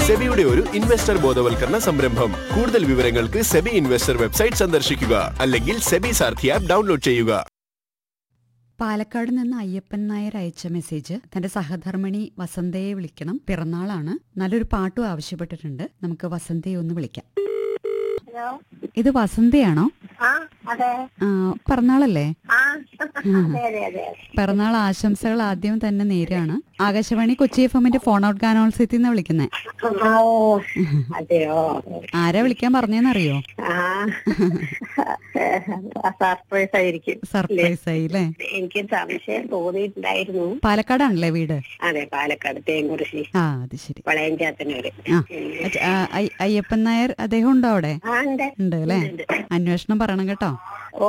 സെബിയുടെ ഒരു ഇൻവെസ്റ്റർ ബോധവൽക്കരണ സംരംഭം കൂടുതൽ വിവരങ്ങൾക്ക് സെബി ഇൻവെസ്റ്റർ വെബ്സൈറ്റ് സന്ദർശിക്കുക അല്ലെങ്കിൽ സെബി സാർഥി ആപ്പ് ഡൗൺലോഡ് ചെയ്യുക പാലക്കാട് നിന്ന് അയ്യപ്പൻ നായർ അയച്ച മെസ്സേജ് തന്റെ സഹധർമ്മിണി വസന്തയെ വിളിക്കണം പിറന്നാളാണ് നല്ലൊരു പാട്ടും ആവശ്യപ്പെട്ടിട്ടുണ്ട് നമുക്ക് വസന്തയെ ഒന്ന് വിളിക്കാം ഹലോ ഇത് വസന്തയാണോ ആ അതെ ആ, പിറന്നാളല്ലേ ആ അതെ അതെ അതെ പിറന്നാൾ ആശംസകൾ ആദ്യം തന്നെ നേരാണ് ആകാശവാണി കൊച്ചി എഫ് എമ്മിന്റെ ഫോൺ ഔട്ട് ഗാനോത്സവത്തിൽ നിന്ന് വിളിക്കുന്നത് ആ, ഓ അതെയോ ആരാ വിളിക്കാൻ പറഞ്ഞെന്നറിയോ ആ സർപ്രൈസ് ആയിരിക്കും സർപ്രൈസ് ആയി അല്ലേ എനിക്ക് സംശയം തോന്നിയിട്ടുണ്ടായിരുന്നു പാലക്കാടാണല്ലേ വീട് അതെ പാലക്കാട് തേങ്കുറിശി ആ അത് ശരി വളയഞ്ചാത്തന്നൂര് ആ അച്ഛ- ആ, അയ്- അയ്യപ്പൻ നായർ അദ്ദേഹം ഉണ്ടോ അവിടെ ആ ഉണ്ട് ഉണ്ട് അല്ലേ അന്വേഷണം പറയണം കേട്ടോ ഓ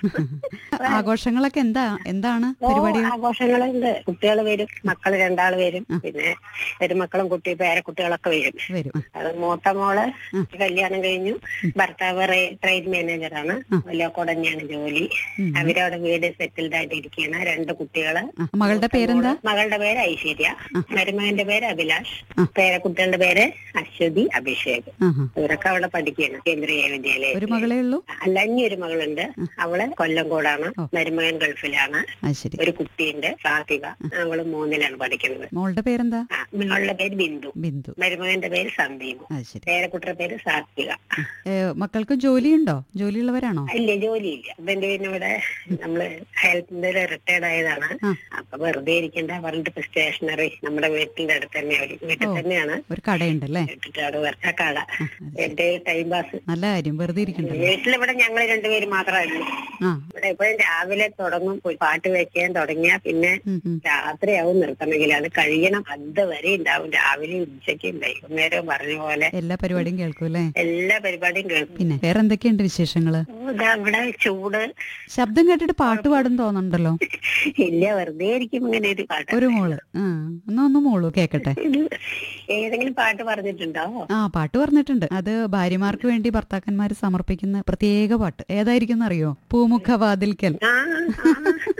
ആഘോഷങ്ങളൊക്കെ എന്താ എന്താണ് ഓ പരിപാടി ആഘോഷങ്ങളുണ്ട് കുട്ടികൾ വരും മക്കള് രണ്ടാള് വരും പിന്നെ പെരുമക്കളും കുട്ടി പേരക്കുട്ടികളൊക്കെ വരും വരും ആ, അത് മൂത്ത മോള് കല്യാണം കഴിഞ്ഞു ഭർത്താവ് റേ- ട്രേഡ് മാനേജറാണ് വല്ലോക്കോട് തന്നെയാണ് ജോലി അവരവിടെ വീട് സെറ്റിൽഡ് ആയിട്ട് ഇരിക്കുകയാണ് രണ്ട് കുട്ടികള് ആ, മകളുടെ പേരെന്താ മകളുടെ പേര് ഐശ്വര്യ മരുമകന്റെ പേര് അഭിലാഷ് പേരക്കുട്ടികളുടെ പേര് അശ്വതി അഭിഷേക് ആഹാ ഇവരൊക്കെ അവിടെ പഠിക്കുകയാണ് കേന്ദ്രീയ ഒരു വിദ്യാലയം മകളേ ഉള്ളൂ അല്ല ഇനി ഒരു മകളുണ്ട് അവള് കൊല്ലംകോടാണ് മരുമകൻ ഗൾഫിലാണ് അത് ശരി ഒരു കുട്ടിയുണ്ട് സാത്വിക അവള് മൂന്നിലാണ് പഠിക്കുന്നത് മോളുടെ പേരെന്താ ആ, മകളുടെ പേര് ബിന്ദു ബിന്ദു മരുമകന്റെ പേര് സന്ദീപ് അത് ശരി പേരക്കുട്ടിയുടെ പേര് സാത്വിക ഏ, മക്കൾക്ക് ജോലിയുണ്ടോ ജോലിയുള്ളവരാണോ ഇല്ല ജോലിയില്ല ഹസ്ബൻഡ് പിന്നെ ഇവിടെ നമ്മള് ഹെൽത്തിന്റെ റിട്ടയർഡ് ആയതാണ് ആ. അപ്പൊ വെറുതെ ഇരിക്കണ്ട പറഞ്ഞിട്ട് ഇപ്പൊ സ്റ്റേഷനറി നമ്മുടെ വീട്ടിന്റെ അടുത്ത് തന്നെ അവര് വീട്ടിൽ തന്നെയാണ് ഒരു കടയുണ്ടല്ലേ ഇട്ടിട്ട് അവിടെ വെറുതെ കട എന്റെ ടൈം പാസ് നല്ല കാര്യം വെറുതെ ഇരിക്കണ്ടല്ലോ വീട്ടിലിവിടെ ഞങ്ങൾ രണ്ടുപേരും മാത്രമായിരുന്നു ആ ഇവിടെ എപ്പോഴും രാവിലെ തുടങ്ങും പോയി പാട്ട് വെക്കാൻ തുടങ്ങിയാ പിന്നെ ഉം, ഉം. രാത്രിയാവും നിർത്തണമെങ്കിൽ അത് കഴിയണം അത് വരെ ഉണ്ടാവും രാവിലെ ഉച്ചയ്ക്കും വൈകുന്നേരവും പറഞ്ഞ പോലെ എല്ലാ പരിപാടിയും കേൾക്കും അല്ലേ എല്ലാ പരിപാടിയും കേൾക്കും പിന്നെ വേറെ എന്തൊക്കെയുണ്ട് വിശേഷങ്ങള് ഓ, ഇതാ ഇവിടെ ചൂട് ശബ്ദം കേട്ടിട്ട് പാട്ട് പാടും തോന്നുന്നുണ്ടല്ലോ ഇല്ല വെറുതെ ഇരിക്കും ഇങ്ങനെ ഒരു പാട്ട് ഒരു മോള് ആ എന്നാ ഒന്ന് മോളു കേക്കട്ടെ ഇത് ഏതെങ്കിലും പാട്ട് പറഞ്ഞിട്ടുണ്ടോ ആ പാട്ട് പറഞ്ഞിട്ടുണ്ട് അത് ഭാര്യമാർക്ക് വേണ്ടി ഭർത്താക്കന്മാര് സമർപ്പിക്കുന്ന പ്രത്യേക പാട്ട് ഏതായിരിക്കും അറിയോ പൂമുഖ വാതിൽക്കൽ ആ ആ.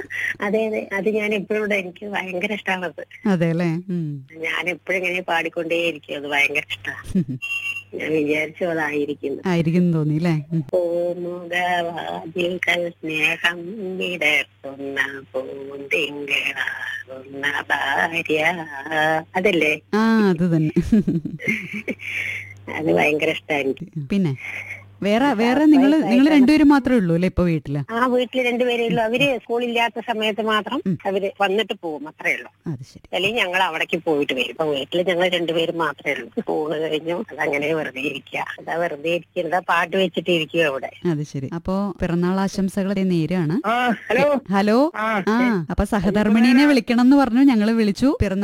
അതെ അതെ അത് ഞാൻ എപ്പോഴും ഇവിടെ എനിക്ക് ഭയങ്കര ഇഷ്ടമാണത് അതെ അല്ലേ ഉം. ഞാൻ എപ്പോഴും ഇങ്ങനെ പാടിക്കൊണ്ടേയിരിക്കും അത് ഭയങ്കര ഇഷ്ടമാണ് ഞാൻ വിചാരിച്ചു അതായിരിക്കുന്നു ആയിരിക്കും തോന്നി അല്ലേ ഉം. പൂമുഖവാതിൽക്കൽ സ്നേഹം വിടർത്തുന്ന പൂന്തിങ്കളാകുന്ന ഭാര്യ അതല്ലേ ആ അത് തന്നെ അത് ഭയങ്കര ഇഷ്ടമാണ് എനിക്ക് പിന്നെ വേറെ വേറെ നിങ്ങൾ നിങ്ങൾ രണ്ടുപേരും മാത്രമേ ഉള്ളൂ അല്ലേ ഇപ്പൊ വീട്ടില് ആ വീട്ടിൽ രണ്ടുപേരേ ഉള്ളൂ അവര് സ്കൂളില്ലാത്ത സമയത്ത് മാത്രം അവര് വന്നിട്ട് പോകും അത്രേ ഉള്ളൂ അത് ശരി അല്ലെങ്കിൽ ഞങ്ങൾ അവിടേക്ക് പോയിട്ട് വരും ഇപ്പൊ വീട്ടിൽ ഞങ്ങൾ രണ്ടുപേരും മാത്രമേ ഉള്ളൂ സ്കൂള് കഴിഞ്ഞു അതങ്ങനെ വെറുതെ ഇരിക്കുക അതാ വെറുതെ ഇരിക്കുന്നത് ആ പാട്ട് വെച്ചിട്ട് ഇരിക്കുക അവിടെ അത് ശരി അപ്പോ പിറന്നാൾ ആശംസകൾ നേരാണ് ആ ഹലോ ഹലോ ആ ആ അപ്പൊ സഹധർമ്മിണീനെ വിളിക്കണം എന്ന് പറഞ്ഞു ഞങ്ങള് വിളിച്ചു പിറന്നാൾ